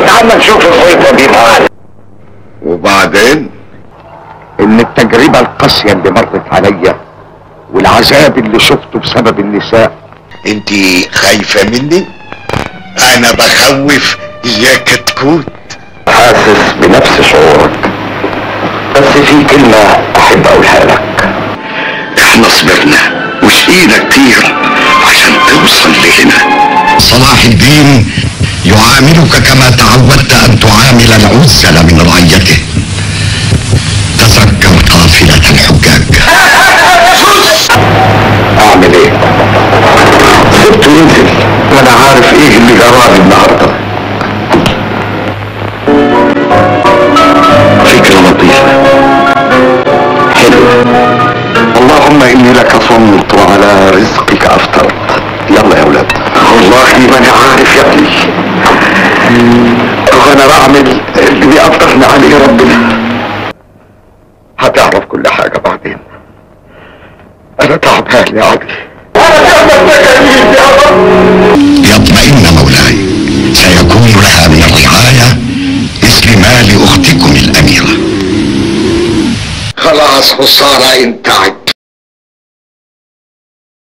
تعال نشوف الخيطة دي تعال وبعدين ان التجربة القاسية اللي مرت عليا والعذاب اللي شفته بسبب النساء انت خايفة مني انا بخوف يا كتكوت حاسس بنفس شعورك بس في كلمة احب اقولها لك احنا صبرنا وشقينا كتير عشان توصل لهنا صلاح الدين يعاملك كما تعودت ان تعامل العزل من رعيته تذكر قافلة الحجاج اعمل ايه سبته ينزل وانا عارف ايه اللي جرالي النهارده فكرة لطيفة حلوة اللهم اني لك صمت وعلى رزقك افطرت يلا يا اولاد والله ما انا عارف يا ابني وانا بعمل اللي بيقدرني عليه ربنا هتعرف كل حاجة بعدين انا تعبان يا عدي يطمئن مولاي سيكون لها من الرعاية مثل ما لأختكم الأميرة خلاص خسارة انتهت